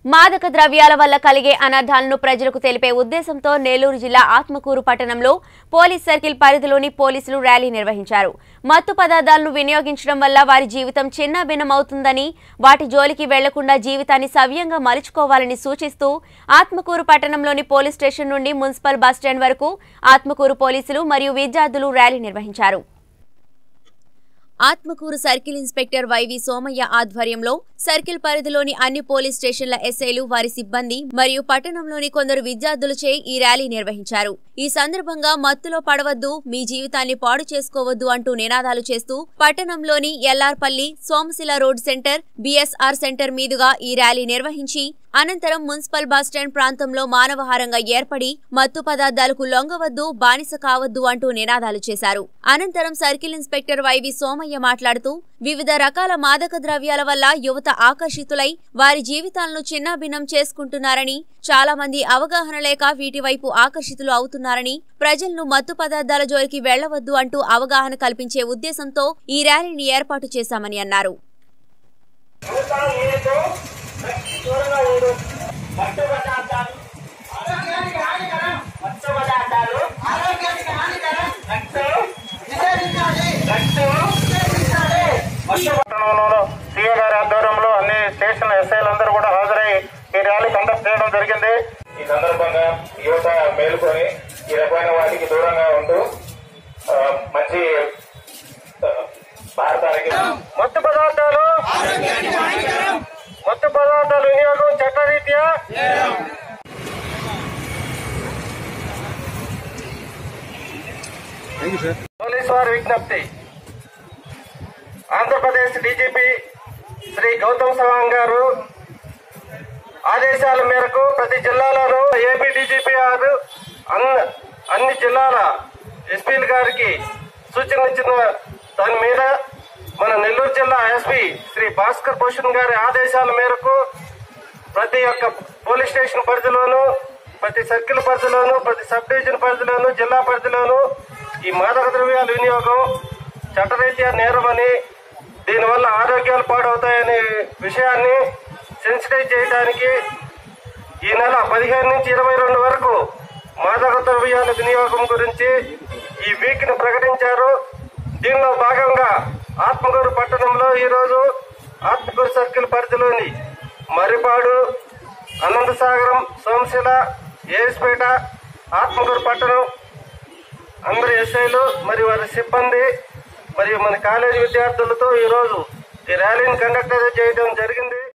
మాదక ద్రవ్యాల వల్ల కలిగే అనర్థాలను ప్రజలకు తెలిపే ఉద్దేశంతో నెల్లూరు జిల్లా ఆత్మకూరు పట్టణంలో పోలీస్ సర్కిల్ పరిధిలోని పోలీసులు ర్యాలీ నిర్వహించారు మత్తు పదార్థాలను వినియోగించడం వల్ల వారి జీవితం చిన్నభిన్నమవుతుందని వాటి జోలికి వెళ్లకుండా జీవితాన్ని సవ్యంగా మలుచుకోవాలని సూచిస్తూ ఆత్మకూరు పట్టణంలోని పోలీస్ స్టేషన్ నుండి మున్సిపల్ బస్టాండ్ వరకు ఆత్మకూరు పోలీసులు మరియు విద్యార్థులు ర్యాలీ నిర్వహించారు Atmakur circle inspector Y V Somaiah ఆధ్వర్యంలో సర్కిల్ పరిధిలోని అన్ని పోలీస్ స్టేషన్ల ఎస్ఐలు వారి సిబ్బంది మరియు పట్టణంలోని కొందరు విద్యార్థులచే ఈ ర్యాలీ నిర్వహించారు ఈ సందర్భంగా మత్తులో పడవద్దు మీ జీవితాన్ని పాడు చేసుకోవద్దు అంటూ నినాదాలు చేస్తూ పట్టణంలోని LR Palli Somasila road centre B S R centre మీదుగా ఈ ర్యాలీ నిర్వహించి అనంతరం మున్సిపల్ బస్టాండ్ ప్రాంతంలో మానవహారంగా ఏర్పడి మత్తు పదార్థాలకు లొంగవద్దు బానిస కావద్దు అంటూ నినాదాలు చేశారు అనంతరం సర్కిల్ ఇన్స్పెక్టర్ వైవి సోమయ్య మాట్లాడుతూ వివిధ రకాల మాదక ద్రవ్యాల వల్ల యువత ఆకర్షితులై వారి జీవితాలను చిన్నాభిన్నం చేసుకుంటున్నారని చాలా మంది అవగాహన లేక వీటి వైపు ఆకర్షితులు అవుతున్నారని ప్రజలను మత్తు పదార్థాల జోలికి వెళ్లవద్దు అంటూ అవగాహన కల్పించే ఉద్దేశంతో ఈ ర్యాలీని ఏర్పాటు చేశామని అన్నారు నూట ఏడు దూరంగా ఏడు మత్తు పదార్థాలు ఆరోగ్యానికి హానికరం మత్తు పదార్థాలు ఆరోగ్యానికి హానికరం రక్తం నిషేధించాలి రక్తం నిషేధించాలి మత్తు పట్టణంలో సీఏ గారి ఆధ్వర్యంలో అన్ని స్టేషన్ ఎస్ఐలందరూ కూడా హాజరై ఈ ర్యాలీ కండక్ట్ చేయడం జరిగింది ఈ సందర్భంగా యువత మేలుకొని ఈ రకమైన వాటికి దూరంగా ఉంటూ ఆ, మంచి ఆ, భారతానికి మత్తు పదార్థాలు మత్తు పదార్థాల వినియోగం చట్టరీత్యా పోలీసు వారి విజ్ఞప్తి ఆంధ్రప్రదేశ్ డీజీపీ శ్రీ గౌతమ్ సవాంగ్ గారు ఆదేశాల మేరకు ప్రతి జిల్లాలోనూ ఏపీ డీజీపీ గారు అన్ని అన్ని జిల్లాల ఎస్పీల గారికి సూచన ఇచ్చిన దాని మీద మన నెల్లూరు జిల్లా ఎస్పీ శ్రీ భాస్కర్ భూషణ్ గారి ఆదేశాల మేరకు ప్రతి ఒక్క పోలీస్ స్టేషన్ పరిధిలోనూ ప్రతి సర్కిల్ పరిధిలోనూ ప్రతి సబ్ డివిజన్ పరిధిలోనూ జిల్లా పరిధిలోనూ ఈ మాదక ద్రవ్యాల వినియోగం చట్టరీత్యా నేరమని దీనివల్ల ఆరోగ్యాలు పాడవుతాయనే విషయాన్ని సెన్సిటైజ్ చేయడానికి ఈ నెల పదిహేను నుంచి ఇరవై రెండు వరకు మాదక ద్రవ్యాల వినియోగం గురించి ఈ వీక్ ని ప్రకటించారు దీనిలో భాగంగా ఆత్మకూరు పట్టణంలో ఈరోజు ఆత్మకూరు సర్కిల్ పరిధిలోని మర్రిపాడు అనంతసాగరం సోమశిల ఏఎస్పేట ఆత్మకూరు పట్టణం అందరు ఎస్ఐలు మరియు వారి సిబ్బంది మరియు మన కాలేజీ విద్యార్థులతో ఈరోజు ఈ ర్యాలీని కండక్ట్ చేయడం జరిగింది